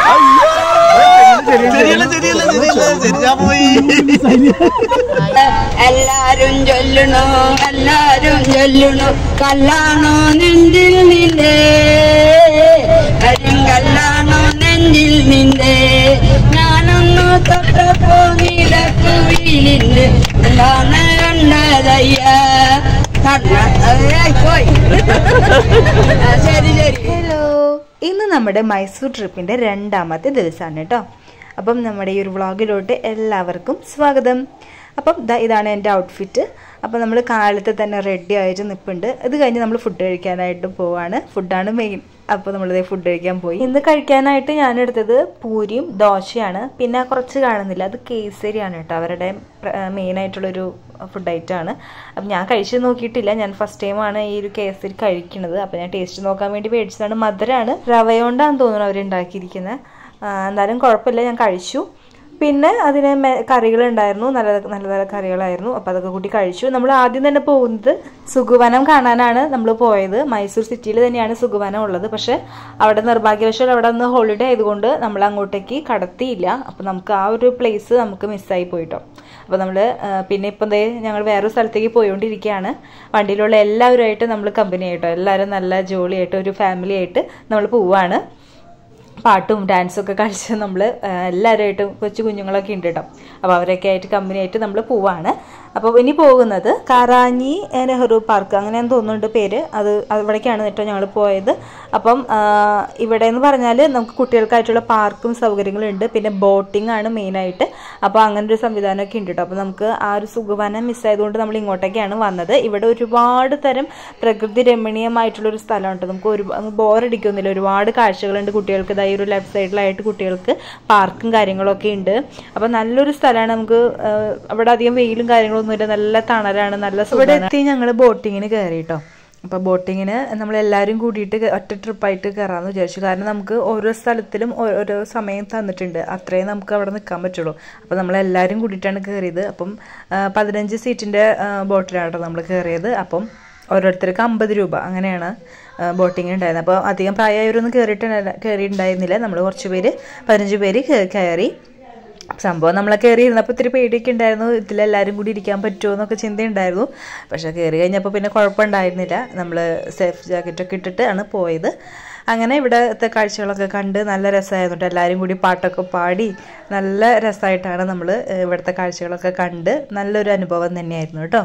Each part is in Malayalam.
ശരിയല്ല ശരിയല്ല ശരിയല്ല ശരി ഞാൻ പോയി എല്ലാരും ചൊല്ലണു എല്ലാരും ചൊല്ലണു കല്ലാണോ നെഞ്ചിൽ നിന്റെ കരിങ്കല്ലാണോ നെഞ്ചിൽ നിന്റെ ഞാനൊന്നു തൊട്ടപ്പോ നിലക്ക് വീലിന്റെ എന്താണ് കണ്ടതയ്യ കണ്ണ ഏയ് പോയി ആ, ശരി ശരി ഹലോ ഇന്ന് നമ്മുടെ മൈസൂർ ട്രിപ്പിൻ്റെ രണ്ടാമത്തെ ദിവസമാണ് കേട്ടോ അപ്പം നമ്മുടെ ഈ ഒരു വ്ളോഗിലോട്ട് എല്ലാവർക്കും സ്വാഗതം അപ്പം ദാ ഇതാണ് എൻ്റെ ഔട്ട്ഫിറ്റ് അപ്പം നമ്മൾ കാലത്ത് തന്നെ റെഡി ആയിട്ട് നിൽപ്പുണ്ട് ഇത് കഴിഞ്ഞ് നമ്മൾ ഫുഡ് കഴിക്കാനായിട്ട് പോവാണ് ഫുഡാണ് മെയിൻ അപ്പോൾ നമ്മളിതേ ഫുഡ് കഴിക്കാൻ പോയി ഇന്ന് കഴിക്കാനായിട്ട് ഞാൻ എടുത്തത് പൂരിയും ദോശയാണ് പിന്നെ കുറച്ച് കാണുന്നില്ല അത് കേസരിയാണ് കേട്ടോ അവരുടെ മെയിൻ ആയിട്ടുള്ളൊരു ഫുഡ് ഐറ്റമാണ് അപ്പം ഞാൻ കഴിച്ച് നോക്കിയിട്ടില്ല ഞാൻ ഫസ്റ്റ് ടൈമാണ് ഈ ഒരു കേസരി കഴിക്കുന്നത് അപ്പം ഞാൻ ടേസ്റ്റ് നോക്കാൻ വേണ്ടി മേടിച്ചതാണ് മധുരമാണ് റവയോണ്ടാന്ന് തോന്നുന്നു അവർ ഉണ്ടാക്കിയിരിക്കുന്നത് എന്നാലും കുഴപ്പമില്ല ഞാൻ കഴിച്ചു പിന്നെ അതിന് മെ- കറികളുണ്ടായിരുന്നു നല്ല നല്ല നല്ല കറികളായിരുന്നു അപ്പോൾ അതൊക്കെ കൂട്ടി കഴിച്ചു നമ്മൾ ആദ്യം തന്നെ പോകുന്നത് സുഗുവനം കാണാനാണ് നമ്മൾ പോയത് മൈസൂർ സിറ്റിയിൽ തന്നെയാണ് സുഗുവനം ഉള്ളത് പക്ഷെ അവിടെ നിർഭാഗ്യവശാൽ അവിടെ നിന്ന് ഹോളിഡേ ആയതുകൊണ്ട് നമ്മൾ അങ്ങോട്ടേക്ക് കടത്തിയില്ല അപ്പോൾ നമുക്ക് ആ ഒരു പ്ലേസ് നമുക്ക് മിസ്സായി പോയിട്ടോ അപ്പോൾ നമ്മൾ പിന്നെ ഇപ്പം ദേ ഞങ്ങൾ വേറൊരു സ്ഥലത്തേക്ക് പോയിക്കൊണ്ടിരിക്കുകയാണ് വണ്ടിയിലുള്ള എല്ലാവരുമായിട്ട് നമ്മൾ കമ്പനി ആയിട്ടോ എല്ലാവരും നല്ല ജോളിയായിട്ട് ഒരു ഫാമിലി ആയിട്ട് നമ്മൾ പോവാണ് പാട്ടും ഡാൻസും ഒക്കെ കളിച്ച് നമ്മൾ എല്ലാവരുമായിട്ടും കൊച്ചു കുഞ്ഞുങ്ങളൊക്കെ ഉണ്ട് കേട്ടോ അപ്പോൾ അവരൊക്കെ ആയിട്ട് കമ്പനി ആയിട്ട് നമ്മൾ പോവാണ് അപ്പോൾ ഇനി പോകുന്നത് കാറാഞ്ഞി ഏ, നെഹ്റു പാർക്ക് അങ്ങനെയാന്ന് തോന്നുന്നുണ്ട് പേര് അത് അവിടേക്കാണ് കേട്ടോ ഞങ്ങൾ പോയത് അപ്പം ആ, ഇവിടെ എന്ന് പറഞ്ഞാൽ നമുക്ക് കുട്ടികൾക്കായിട്ടുള്ള പാർക്കും സൗകര്യങ്ങളും ഉണ്ട് പിന്നെ ബോട്ടിംഗ് ആണ് മെയിനായിട്ട് അപ്പോൾ അങ്ങനെ ഒരു സംവിധാനമൊക്കെ ഉണ്ട് കേട്ടോ അപ്പോൾ നമുക്ക് ആ ഒരു സുഖവനം മിസ്സായതുകൊണ്ട് നമ്മൾ ഇങ്ങോട്ടേക്കാണ് വന്നത് ഇവിടെ ഒരുപാട് തരം പ്രകൃതി രമണീയമായിട്ടുള്ള ഒരു സ്ഥലമുണ്ട് നമുക്ക് ഒരു ബോറടിക്കൊന്നുമില്ല ഒരുപാട് കാഴ്ചകളുണ്ട് കുട്ടികൾക്ക് ഇതായി ഒരു ലെഫ്റ്റ് സൈഡിലായിട്ട് കുട്ടികൾക്ക് പാർക്കും കാര്യങ്ങളൊക്കെ ഉണ്ട് അപ്പോൾ നല്ലൊരു സ്ഥലമാണ് നമുക്ക് ആ, അവിടെ അധികം വെയിലും കാര്യങ്ങളൊന്നുമില്ല നല്ല തണലാണ് നല്ല ഇവിടെ എത്തി ഞങ്ങൾ ബോട്ടിങ്ങിന് കയറി കേട്ടോ അപ്പോൾ ബോട്ടിങ്ങിന് നമ്മളെല്ലാവരും കൂടിയിട്ട് ഒറ്റ ട്രിപ്പായിട്ട് കയറാമെന്ന് വിചാരിച്ചു കാരണം നമുക്ക് ഓരോ സ്ഥലത്തിലും ഓ- ഓരോ സമയം തന്നിട്ടുണ്ട് അത്രയും നമുക്ക് അവിടെ നിൽക്കാൻ പറ്റുള്ളൂ അപ്പോൾ നമ്മളെല്ലാവരും കൂടിയിട്ടാണ് കയറിയത് അപ്പം ആ, പതിനഞ്ച് സീറ്റിൻ്റെ ബോട്ടിലാണ് കേട്ടോ നമ്മൾ കയറിയത് അപ്പം ഓരോരുത്തർക്ക് അമ്പത് രൂപ അങ്ങനെയാണ് ബോട്ടിങ് ഉണ്ടായിരുന്നത് അപ്പോൾ അധികം പ്രായമായവരൊന്നും കയറിയിട്ട് കയറിയിട്ടുണ്ടായിരുന്നില്ല നമ്മൾ കുറച്ച് പേര് പതിനഞ്ച് പേര് കേ- കയറി സംഭവം നമ്മളെ കയറി ഇരുന്നപ്പോൾ ഇത്തിരി പേടിയൊക്കെ ഉണ്ടായിരുന്നു ഇതിലെല്ലാവരും കൂടി ഇരിക്കാൻ പറ്റുമോ എന്നൊക്കെ ചിന്തയുണ്ടായിരുന്നു പക്ഷേ കയറി കഴിഞ്ഞപ്പോൾ പിന്നെ കുഴപ്പമുണ്ടായിരുന്നില്ല നമ്മൾ സേഫ് ജാക്കറ്റൊക്കെ ഇട്ടിട്ട് ആണ് പോയത് അങ്ങനെ ഇവിടുത്തെ കാഴ്ചകളൊക്കെ കണ്ട് നല്ല രസമായിരുന്നു കേട്ടോ എല്ലാവരും കൂടി പാട്ടൊക്കെ പാടി നല്ല രസമായിട്ടാണ് നമ്മൾ ഇവിടുത്തെ കാഴ്ചകളൊക്കെ കണ്ട് നല്ലൊരു അനുഭവം തന്നെയായിരുന്നു കേട്ടോ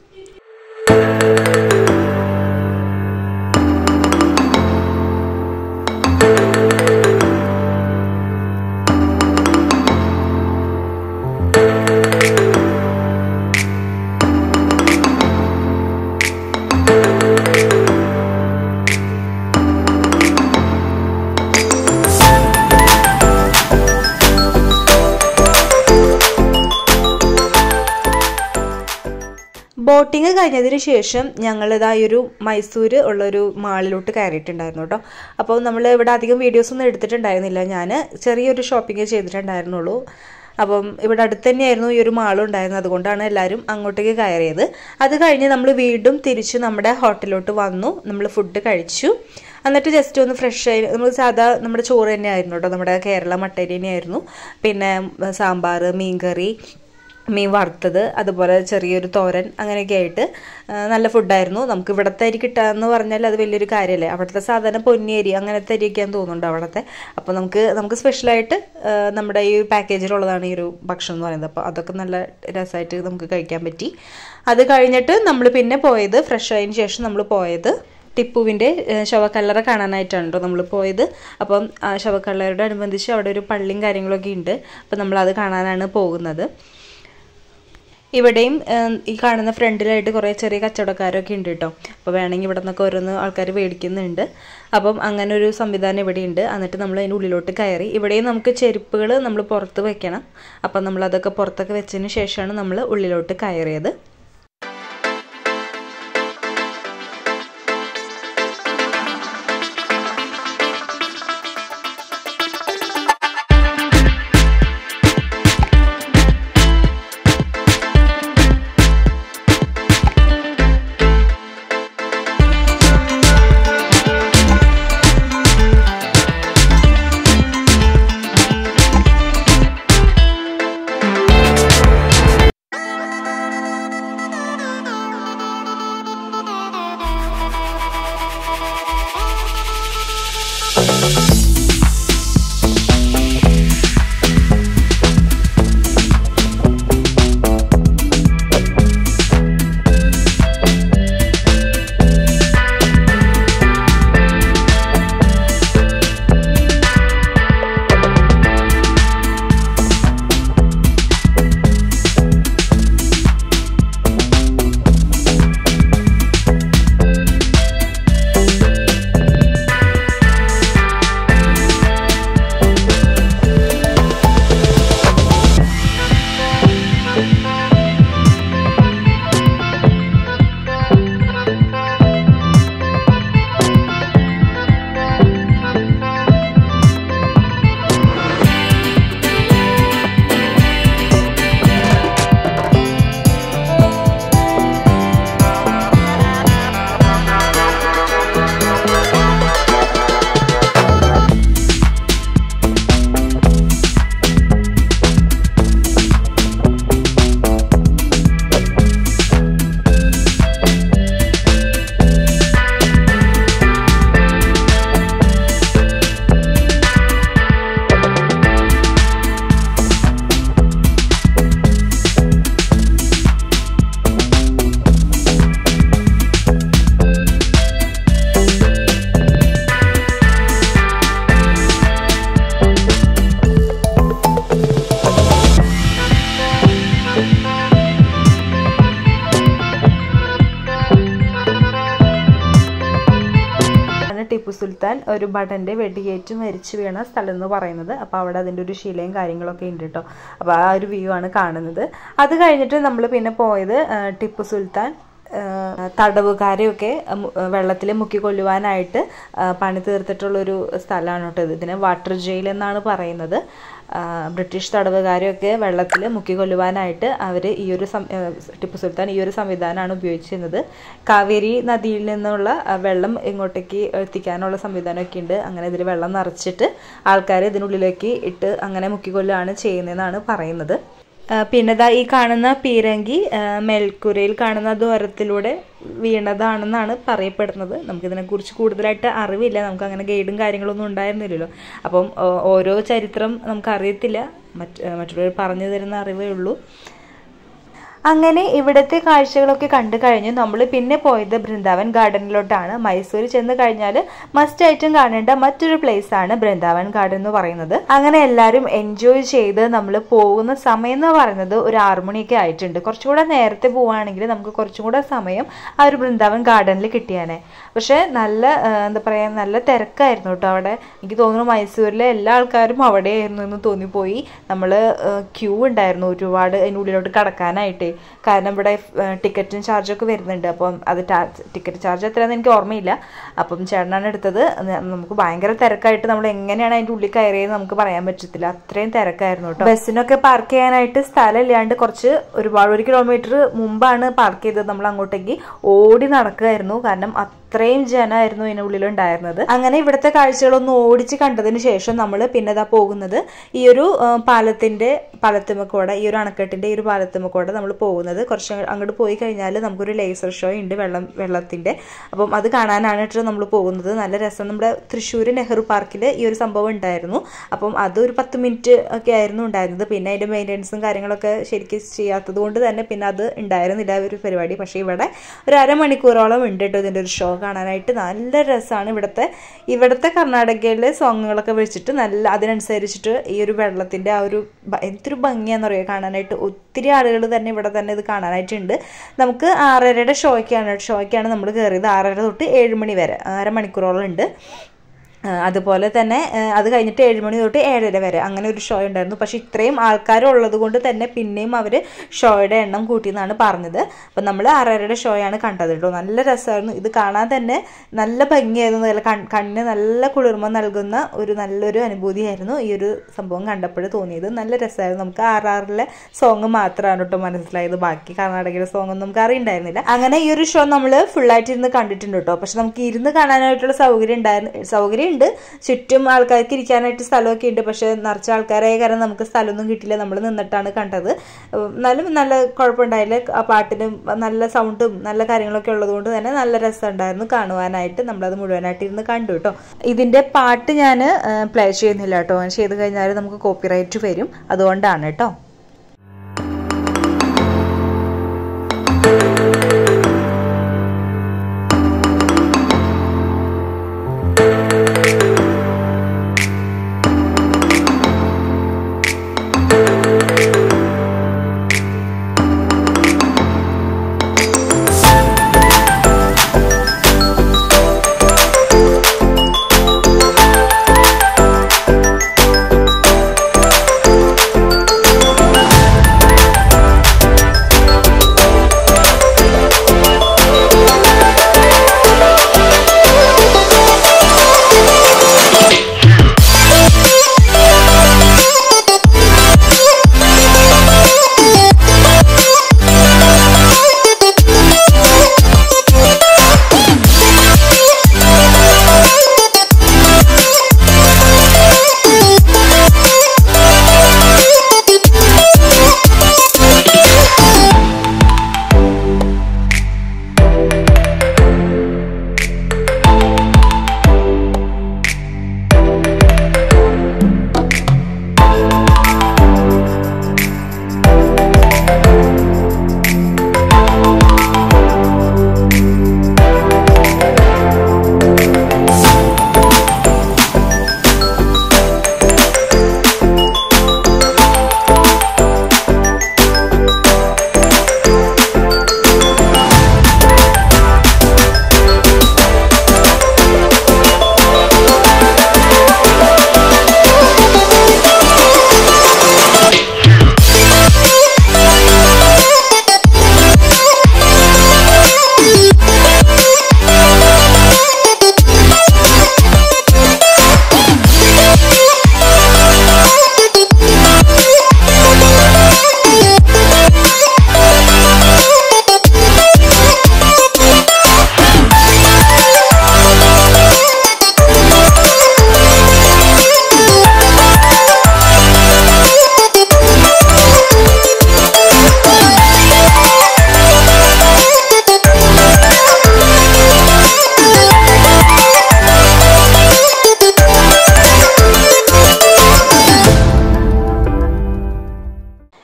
ബോട്ടിങ് കഴിഞ്ഞതിന് ശേഷം ഞങ്ങളിതാ ഈ ഒരു മൈസൂർ ഉള്ളൊരു മാളിലോട്ട് കയറിയിട്ടുണ്ടായിരുന്നു കേട്ടോ അപ്പോൾ നമ്മൾ ഇവിടെ അധികം വീഡിയോസ് ഒന്നും എടുത്തിട്ടുണ്ടായിരുന്നില്ല ഞാൻ ചെറിയൊരു ഷോപ്പിംഗ് ചെയ്തിട്ടുണ്ടായിരുന്നുള്ളൂ അപ്പം ഇവിടെ അടുത്ത് തന്നെയായിരുന്നു ഈ ഒരു മാളും ഉണ്ടായിരുന്നത് അതുകൊണ്ടാണ് എല്ലാവരും അങ്ങോട്ടേക്ക് കയറിയത് അത് കഴിഞ്ഞ് നമ്മൾ വീണ്ടും തിരിച്ച് നമ്മുടെ ഹോട്ടലിലോട്ട് വന്നു നമ്മൾ ഫുഡ് കഴിച്ചു എന്നിട്ട് ജസ്റ്റ് ഒന്ന് ഫ്രഷ് ആയി നമ്മൾ സാധാ നമ്മുടെ ചോറ് തന്നെയായിരുന്നു കേട്ടോ നമ്മുടെ കേരള മട്ടരി തന്നെയായിരുന്നു പിന്നെ സാമ്പാർ മീൻകറി മീൻ വറുത്തത് അതുപോലെ ചെറിയൊരു തോരൻ അങ്ങനെയൊക്കെ ആയിട്ട് ആ, നല്ല ഫുഡായിരുന്നു നമുക്ക് ഇവിടുത്തെ അരി കിട്ടാന്ന് പറഞ്ഞാൽ അത് വലിയൊരു കാര്യമല്ലേ അവിടുത്തെ സാധാരണ പൊന്നിയരി അങ്ങനത്തെ അരിയൊക്കെയാന്ന് തോന്നുന്നുണ്ട് അവിടുത്തെ അപ്പോൾ നമുക്ക് നമുക്ക് സ്പെഷ്യലായിട്ട് ആ, നമ്മുടെ ഈ ഒരു പാക്കേജിലുള്ളതാണ് ഈ ഒരു ഭക്ഷണം എന്ന് പറയുന്നത് അപ്പോൾ അതൊക്കെ നല്ല രസമായിട്ട് നമുക്ക് കഴിക്കാൻ പറ്റി അത് കഴിഞ്ഞിട്ട് നമ്മൾ പിന്നെ പോയത് ഫ്രഷ് ആയതിനു ശേഷം നമ്മൾ പോയത് ടിപ്പുവിൻ്റെ ഏഹ്, ശവക്കല്ലറ കാണാനായിട്ടാണ് കേട്ടോ നമ്മൾ പോയത് അപ്പം ആ ശവക്കല്ലറയോട് അനുബന്ധിച്ച് അവിടെ ഒരു പള്ളിയും കാര്യങ്ങളൊക്കെ ഉണ്ട് അപ്പം നമ്മളത് കാണാനാണ് പോകുന്നത് ഇവിടെയും ഏം, ഈ കാണുന്ന ഫ്രണ്ടിലായിട്ട് കുറേ ചെറിയ കച്ചവടക്കാരൊക്കെ ഉണ്ട് കേട്ടോ അപ്പോൾ വേണമെങ്കിൽ ഇവിടെ നിന്നൊക്കെ ഓരോന്ന് ആൾക്കാർ മേടിക്കുന്നുണ്ട് അപ്പം അങ്ങനെ ഒരു സംവിധാനം ഇവിടെ ഉണ്ട് എന്നിട്ട് നമ്മൾ അതിൻ്റെ ഉള്ളിലോട്ട് കയറി ഇവിടെയും നമുക്ക് ചെരുപ്പുകൾ നമ്മൾ പുറത്ത് വെക്കണം അപ്പം നമ്മൾ അതൊക്കെ പുറത്തൊക്കെ വെച്ചതിന് ശേഷമാണ് നമ്മൾ ഉള്ളിലോട്ട് കയറിയത് സുൽത്താൻ ഒരു ഭടന്റെ വെടിയേറ്റ് മരിച്ചു വീണ സ്ഥലം എന്ന് പറയുന്നത് അപ്പോൾ അവിടെ അതിൻ്റെ ഒരു ശിലയും കാര്യങ്ങളൊക്കെ ഉണ്ട് കേട്ടോ അപ്പോൾ ആ ഒരു വ്യൂ ആണ് കാണുന്നത് അത് കഴിഞ്ഞിട്ട് നമ്മൾ പിന്നെ പോയത് ആ, ടിപ്പു സുൽത്താൻ ആ, തടവുകാരെയൊക്കെ വെള്ളത്തിൽ മുക്കി കൊല്ലുവാനായിട്ട് ആ, പണി തീർത്തിട്ടുള്ളൊരു സ്ഥലമാണ് കേട്ടോ ഇത് ഇതിനെ വാട്ടർ ജയിൽ എന്നാണ് പറയുന്നത് ആ, ബ്രിട്ടീഷ് തടവുകാരെയൊക്കെ വെള്ളത്തിൽ മുക്കി കൊല്ലുവാനായിട്ട് അവർ ഈ ഒരു സം ആ, ടിപ്പു സുൽത്താൻ ഈ ഒരു സംവിധാനമാണ് ഉപയോഗിച്ചിരുന്നത് കാവേരി നദിയിൽ നിന്നുള്ള ആ, വെള്ളം ഇങ്ങോട്ടേക്ക് എത്തിക്കാനുള്ള സംവിധാനമൊക്കെ ഉണ്ട് അങ്ങനെ ഇതിൽ വെള്ളം നിറച്ചിട്ട് ആൾക്കാരെ ഇതിനുള്ളിലേക്ക് ഇട്ട് അങ്ങനെ മുക്കിക്കൊല്ലുകയാണ് ചെയ്യുന്നതെന്നാണ് പറയുന്നത് ആ, പിന്നെ ദാ ഈ കാണുന്ന പീരങ്കി ആ, മേൽക്കൂരയിൽ കാണുന്ന ദ്വാരത്തിലൂടെ വീണതാണെന്നാണ് പറയപ്പെടുന്നത് നമുക്കിതിനെക്കുറിച്ച് കൂടുതലായിട്ട് അറിവില്ല നമുക്ക് അങ്ങനെ ഗൈഡും കാര്യങ്ങളൊന്നും ഉണ്ടായിരുന്നില്ലല്ലോ അപ്പം ഓ- ഓരോ ചരിത്രം നമുക്കറിയത്തില്ല മറ്റ് മറ്റുള്ളവർ പറഞ്ഞു തരുന്ന അറിവേ ഉള്ളൂ അങ്ങനെ ഇവിടുത്തെ കാഴ്ചകളൊക്കെ കണ്ടു കഴിഞ്ഞ് നമ്മൾ പിന്നെ പോയത് ബൃന്ദാവൻ ഗാർഡനിലോട്ടാണ് മൈസൂർ ചെന്ന് കഴിഞ്ഞാൽ മസ്റ്റ് ആയിട്ടും കാണേണ്ട മറ്റൊരു പ്ലേസ് ആണ് ബൃന്ദാവൻ ഗാർഡൻ എന്ന് പറയുന്നത് അങ്ങനെ എല്ലാവരും എൻജോയ് ചെയ്ത് നമ്മൾ പോകുന്ന സമയം എന്ന് പറയുന്നത് ഒരു ആറുമണിയൊക്കെ ആയിട്ടുണ്ട് കുറച്ചുകൂടെ നേരത്തെ പോവുകയാണെങ്കിൽ നമുക്ക് കുറച്ചും കൂടെ സമയം ആ ഒരു ബൃന്ദാവൻ ഗാർഡനിൽ കിട്ടിയാനെ പക്ഷേ നല്ല ആ, എന്താ പറയുക നല്ല തിരക്കായിരുന്നു കേട്ടോ അവിടെ എനിക്ക് തോന്നുന്നു മൈസൂരിലെ എല്ലാ ആൾക്കാരും അവിടെയായിരുന്നു എന്ന് തോന്നിപ്പോയി നമ്മൾ ക്യൂ ഉണ്ടായിരുന്നു ഒരുപാട് അതിനുള്ളിലോട്ട് കടക്കാനായിട്ട് കാരണം ഇവിടെ ടിക്കറ്റും ചാർജൊക്കെ വരുന്നുണ്ട് അപ്പം അത് ടിക്കറ്റ് ചാർജ് എത്രയാണെന്ന് എനിക്ക് ഓർമ്മയില്ല അപ്പം ചേട്ടനാണ് എടുത്തത് ന- നമുക്ക് ഭയങ്കര തിരക്കായിട്ട് നമ്മൾ എങ്ങനെയാണ് അതിൻ്റെ ഉള്ളിൽ കയറിയെന്ന് നമുക്ക് പറയാൻ പറ്റത്തില്ല അത്രയും തിരക്കായിരുന്നു കേട്ടോ ബസ്സിനൊക്കെ പാർക്ക് ചെയ്യാനായിട്ട് സ്ഥലം ഇല്ലാണ്ട് കുറച്ച് ഒരുപാട് ഒരു കിലോമീറ്റർ മുമ്പാണ് പാർക്ക് ചെയ്തത് നമ്മൾ അങ്ങോട്ടേക്ക് ഓടി നടക്കുകയായിരുന്നു കാരണം അത്രയും ജനമായിരുന്നു ഇതിനുള്ളിൽ ഉണ്ടായിരുന്നത് അങ്ങനെ ഇവിടുത്തെ കാഴ്ചകളൊന്ന് ഓടിച്ച് കണ്ടതിന് ശേഷം നമ്മൾ പിന്നെ ഇതാ പോകുന്നത് ഈ ഒരു ആ, പാലത്തിന്റെ പാലത്തുമ്മക്കൂടെ ഈ ഒരു അണക്കെട്ടിന്റെ ഈ ഒരു പാലത്തുമ്മക്കൂടെ നമ്മൾ പോകുന്നത് കുറച്ച് അങ്ങ് അങ്ങോട്ട് പോയി കഴിഞ്ഞാൽ നമുക്കൊരു ലേസർ ഷോ ഉണ്ട് വെള്ളം വെള്ളത്തിന്റെ അപ്പം അത് കാണാനാണ് നമ്മൾ പോകുന്നത് നല്ല രസം നമ്മുടെ തൃശ്ശൂർ നെഹ്റു പാർക്കിൽ ഈ ഒരു സംഭവം ഉണ്ടായിരുന്നു അപ്പം അത് ഒരു പത്ത് മിനിറ്റ് ഒക്കെ ആയിരുന്നു ഉണ്ടായിരുന്നത് പിന്നെ അതിന്റെ മെയിൻ്റെനൻസും കാര്യങ്ങളൊക്കെ ശരിക്കും ചെയ്യാത്തത് കൊണ്ട് തന്നെ പിന്നെ അത് ഉണ്ടായിരുന്നില്ല ആ ഒരു പരിപാടി പക്ഷേ ഇവിടെ ഒരു അരമണിക്കൂറോളം ഉണ്ട് കേട്ടോ ഇതിൻ്റെ ഒരു ഷോ കാണാനായിട്ട് നല്ല രസമാണ് ഇവിടുത്തെ ഇവിടുത്തെ കർണാടകയിലെ സോങ്ങുകളൊക്കെ വെച്ചിട്ട് നല്ല അതിനനുസരിച്ചിട്ട് ഈ ഒരു വെള്ളത്തിൻ്റെ ആ ഒരു ഭ- എന്തൊരു ഭംഗിയാന്ന് പറയുക കാണാനായിട്ട് ഒത്തിരി ആളുകൾ തന്നെ ഇവിടെ തന്നെ ഇത് കാണാനായിട്ടുണ്ട് നമുക്ക് ആറരയുടെ ഷോയ്ക്കാണ് ഷോയ്ക്കാണ് നമ്മൾ കയറിയത് ആറര തൊട്ട് ഏഴ് മണി വരെ അരമണിക്കൂറോളം ഉണ്ട് ആ, അതുപോലെ തന്നെ ആ, അത് കഴിഞ്ഞിട്ട് ഏഴ് മണി തൊട്ട് ഏഴര വരെ അങ്ങനെ ഒരു ഷോ ഉണ്ടായിരുന്നു പക്ഷെ ഇത്രയും ആൾക്കാരുള്ളത് കൊണ്ട് തന്നെ പിന്നെയും അവർ ഷോയുടെ എണ്ണം കൂട്ടി എന്നാണ് പറഞ്ഞത് അപ്പം നമ്മൾ ആറരയുടെ ഷോയാണ് കണ്ടത് കേട്ടോ നല്ല രസമായിരുന്നു ഇത് കാണാൻ തന്നെ നല്ല ഭംഗിയായിരുന്നു നല്ല കൺ- കണ്ണിന് നല്ല കുളിർമ നൽകുന്ന ഒരു നല്ലൊരു അനുഭൂതിയായിരുന്നു ഈ ഒരു സംഭവം കണ്ടപ്പോൾ തോന്നിയത് നല്ല രസമായിരുന്നു നമുക്ക് ആർ ആറിലെ സോങ് മാത്രമാണ് കേട്ടോ മനസ്സിലായത് ബാക്കി കർണാടകയിലെ സോങ് ഒന്നും നമുക്ക് അറിയണ്ടായിരുന്നില്ല അങ്ങനെ ഈ ഒരു ഷോ നമ്മൾ ഫുള്ളായിട്ട് ഇരുന്ന് കണ്ടിട്ടുണ്ട് കേട്ടോ പക്ഷെ നമുക്ക് ഇരുന്ന് കാണാനായിട്ടുള്ള സൗകര്യം ഉണ്ടായിരുന്നു സൗകര്യം ഉണ്ട് ചുറ്റും ആൾക്കാർക്ക് ഇരിക്കാനായിട്ട് സ്ഥലമൊക്കെ ഉണ്ട് പക്ഷെ നിറച്ച ആൾക്കാരായ കാരണം നമുക്ക് സ്ഥലമൊന്നും കിട്ടില്ല നമ്മൾ നിന്നിട്ടാണ് കണ്ടത് ഉം, എന്നാലും നല്ല കുഴപ്പമുണ്ടായില്ല ആ പാട്ടിനും നല്ല സൗണ്ടും നല്ല കാര്യങ്ങളൊക്കെ ഉള്ളതുകൊണ്ട് തന്നെ നല്ല രസമുണ്ടായിരുന്നു കാണുവാനായിട്ട് നമ്മളത് മുഴുവനായിട്ട് ഇരുന്ന് കണ്ടു കേട്ടോ ഇതിന്റെ പാട്ട് ഞാൻ പ്ലേ ചെയ്യുന്നില്ല കേട്ടോ ചെയ്ത് കഴിഞ്ഞാൽ നമുക്ക് കോപ്പിറൈറ്റ് വരും അതുകൊണ്ടാണ് കേട്ടോ ും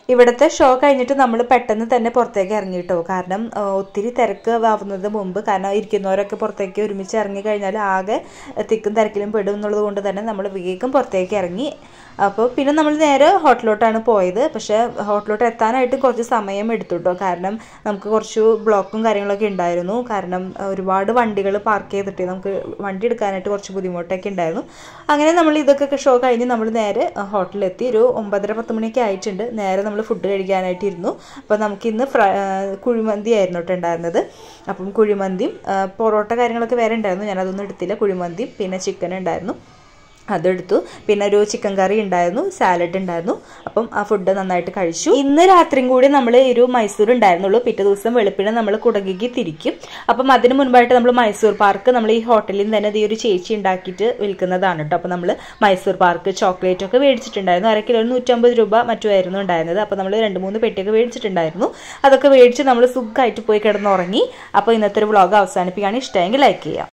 ഇവിടുത്തെ ഷോ കഴിഞ്ഞിട്ട് നമ്മൾ പെട്ടെന്ന് തന്നെ പുറത്തേക്ക് ഇറങ്ങിട്ടോ കാരണം ആ, ഒത്തിരി തിരക്ക് ആവുന്നത് മുമ്പ് കാരണം ഇരിക്കുന്നവരൊക്കെ പുറത്തേക്ക് ഒരുമിച്ച് ഇറങ്ങി കഴിഞ്ഞാൽ ആകെ തിക്കും തിരക്കിലും പെടും എന്നുള്ളത് കൊണ്ട് തന്നെ നമ്മൾ വേഗം പുറത്തേക്ക് ഇറങ്ങി അപ്പോൾ പിന്നെ നമ്മൾ നേരെ ഹോട്ടലിലോട്ടാണ് പോയത് പക്ഷേ ഹോട്ടലിലോട്ട് എത്താനായിട്ട് കുറച്ച് സമയം എടുത്തു കേട്ടോ കാരണം നമുക്ക് കുറച്ച് ബ്ലോക്കും കാര്യങ്ങളൊക്കെ ഉണ്ടായിരുന്നു കാരണം ഒരുപാട് വണ്ടികൾ പാർക്ക് ചെയ്തിട്ട് നമുക്ക് വണ്ടി എടുക്കാനായിട്ട് കുറച്ച് ബുദ്ധിമുട്ടൊക്കെ ഉണ്ടായിരുന്നു അങ്ങനെ നമ്മൾ ഇതൊക്കെ ഷോ കഴിഞ്ഞ് നമ്മൾ നേരെ ഹോട്ടലിലെത്തി ഒരു ഒമ്പതര പത്ത് മണിയൊക്കെ ആയിട്ടുണ്ട് നേരെ നമ്മൾ ഫുഡ് കഴിക്കാനായിട്ട് ഇരുന്നു അപ്പോൾ നമുക്ക് ഇന്ന് ഫ്ര ആ, കുഴിമന്തി ആയിരുന്നു കേട്ടോ ഉണ്ടായിരുന്നത് അപ്പം കുഴിമന്തിയും ആ, പൊറോട്ട കാര്യങ്ങളൊക്കെ വേറെ ഉണ്ടായിരുന്നു ഞാനതൊന്നും എടുത്തില്ല കുഴിമന്തിയും പിന്നെ ചിക്കൻ ഉണ്ടായിരുന്നു അതെടുത്തു പിന്നെ ഒരു ചിക്കൻ കറി ഉണ്ടായിരുന്നു സാലഡ് ഉണ്ടായിരുന്നു അപ്പം ആ ഫുഡ് നന്നായിട്ട് കഴിച്ചു ഇന്ന് രാത്രിയും കൂടി നമ്മൾ ഒരു മൈസൂർ ഉണ്ടായിരുന്നുള്ളൂ പിറ്റേ ദിവസം വെളുപ്പിനെ നമ്മൾ കുടകിക്ക് തിരിക്കും അപ്പം അതിന് മുൻപായിട്ട് നമ്മൾ മൈസൂർ പാർക്ക് നമ്മൾ ഈ ഹോട്ടലിൽ നിന്ന് തന്നെ ഈ ഒരു ചേച്ചി ഉണ്ടാക്കിയിട്ട് വിൽക്കുന്നതാണ് കേട്ടോ അപ്പം നമ്മൾ മൈസൂർ പാർക്ക് ചോക്ലേറ്റ് ഒക്കെ മേടിച്ചിട്ടുണ്ടായിരുന്നു അര കിലോ നൂറ്റമ്പത് രൂപ മറ്റുമായിരുന്നു ഉണ്ടായിരുന്നത് അപ്പം നമ്മൾ രണ്ട് മൂന്ന് പെട്ടിയൊക്കെ മേടിച്ചിട്ടുണ്ടായിരുന്നു അതൊക്കെ മേടിച്ച് നമ്മൾ സുഖമായിട്ട് പോയി കിടന്നുറങ്ങി അപ്പോൾ ഇന്നത്തെ ഒരു വ്ളോഗ് അവസാനിപ്പിക്കുകയാണ് ഇഷ്ടമെങ്കിൽ ലൈക്ക് ചെയ്യാം